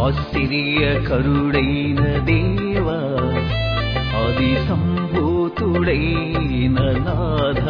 ఆశ్చర్యకరుడైన దేవా ఆది సంభూతుడైన నాథ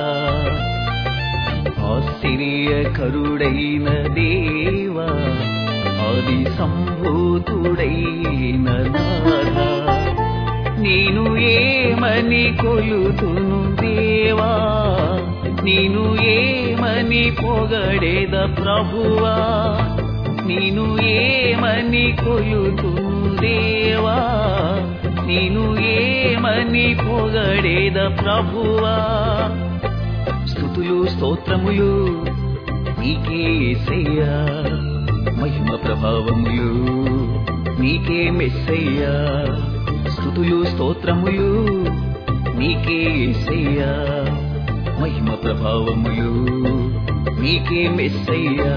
ఆశ్చర్యకరుడైన దేవా ఆది సంభూతుడైన నాథ నేను ఏమని కొలుతును దేవా నేను ఏమని పొగడేద ప్రభువా నేను ఏమని కొలుతును దేవా నేను ఏమని పొగడేద ప్రభువా స్థుతులు స్తోత్రములు నీకే యేసయ్యా మహిమ ప్రభావములు నీకే మెస్సయ్యా స్థుతులు స్తోత్రములు నీకే యేసయ్యా మహిమ ప్రభావములు నీకే మెస్సయ్యా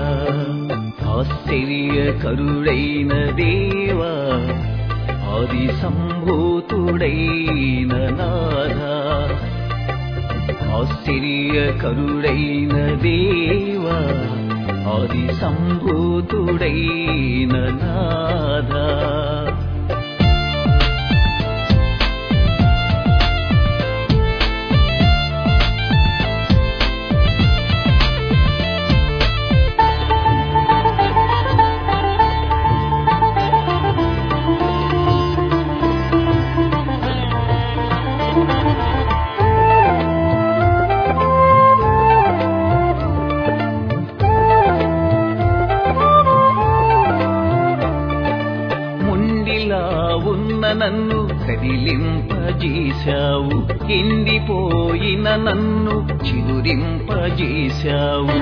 ఆశ్చర్యకరుడైన దేవా ఆది సంభూతుడైన నాథా ఆశ్చర్యకరుడైన దేవా ఆది సంభూతుడైన నాథా ముండిలా ఉన్న నన్ను కదిలింపజేశావు ఎండిపోయిన నన్ను చిగురింపజేశావు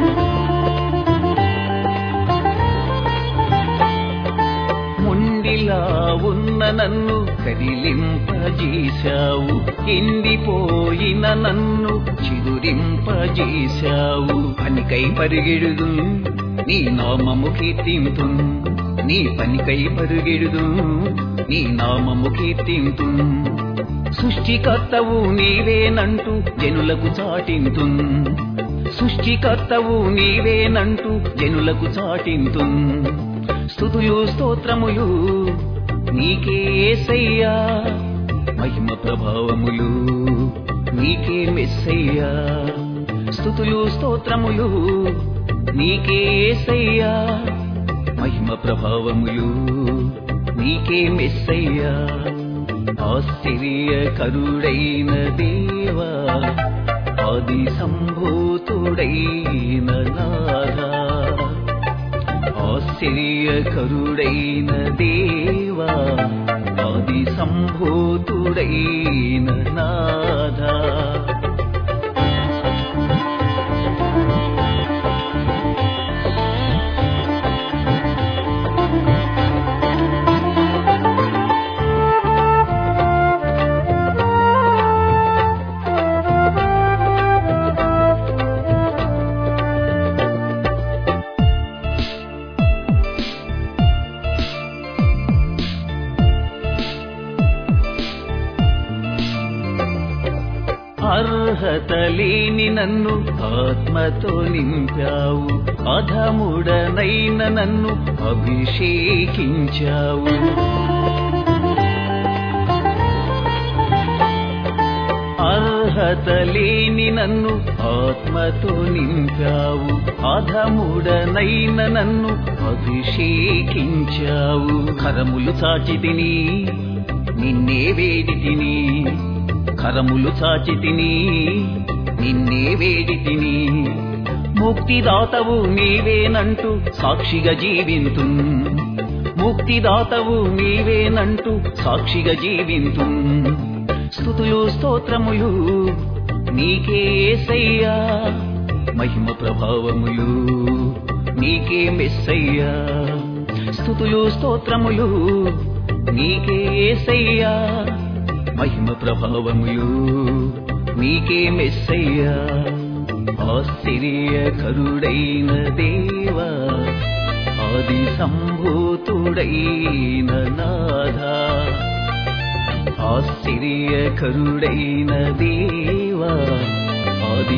ముండిలా ఉన్న నన్ను కదిలింపజేశావు ఎండిపోయిన నన్ను చిగురింపజేశావు పనికై పరిగెడుదు నీ నామము కీర్తింతు నీ పనికై పరుగెడుదు నీ నామము కీర్తింతు సృష్టికర్తవు నీవేనంటూ జనులకు చాటింతు సృష్టికర్తవు నీవేనంటూ జనులకు చాటింతు స్థుతులు స్తోత్రములు నీకే సయ్యా మహిమ ప్రభావములు నీకే మెస్సయ్యా స్థుతులు స్తోత్రములు నీకే సయ్యా మహిమ ప్రభావములు నీకే మెస్సయ్యా ఆశ్చర్యకరుడైన దేవా ఆది సంభూతుడైన నాథా ఆశ్చర్యకరుడైన దేవా ఆది సంభూతుడైన నాథా అర్హత లేని నన్ను ఆత్మతో నింపావు అధముడనైన నన్ను అభిషేకించావు అర్హత లేని నన్ను ఆత్మతో నింపావు అధముడనైన నన్ను అభిషేకించావు కరములు చాచి తిని నిన్నే వేడి తిని కరములు చాచి తిని నిన్నే వేడి తిని ముక్తిదాతవు నీవేనంటూ సాక్షిగా జీవింతు ముక్తిదాతవు నీవేనంటూ సాక్షిగా జీవింతు స్థుతులు స్తోత్రములు నీకే సయ్యా మహిమ ప్రభావములు నీకే మెస్సయ్యా స్థుతులు స్తోత్రములు నీకే సయ్యా మహిమ ప్రభావములు నీకే మెస్సయ్యా ఆశ్చర్యకరుడైన దేవా ఆది సంభూతుడైన నాథా ఆశ్చర్యకరుడైన దేవా ఆది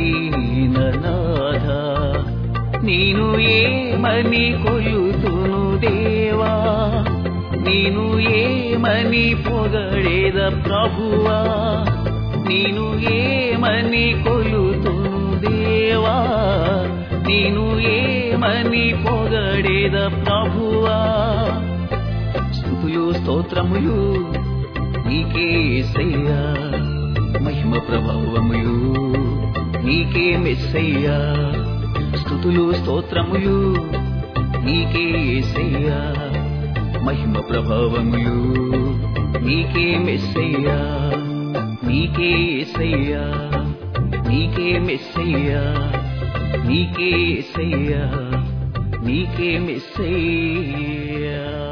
సంభూతుడైన నాథ నేను ఏమని కొలుతును దేవా నేను ఏమని పొగడేద ప్రభువా నేను ఏమని కొలుతును దేవా నేను ఏమని పొగడేద ప్రభువా స్థుతులు స్తోత్రములు నీకే యేసయ్యా మహిమ ప్రభావములు నీకే మెస్సయ్యా స్థుతులు స్తోత్రములు నీకే యేసయ్యా మహిమ ప్రభావములు నీకే మెస్సయ్యా నీకే యేసయ్యా నీకే మెస్సయ్యా నీకే యేసయ్యా నీకే మెస్సయ్యా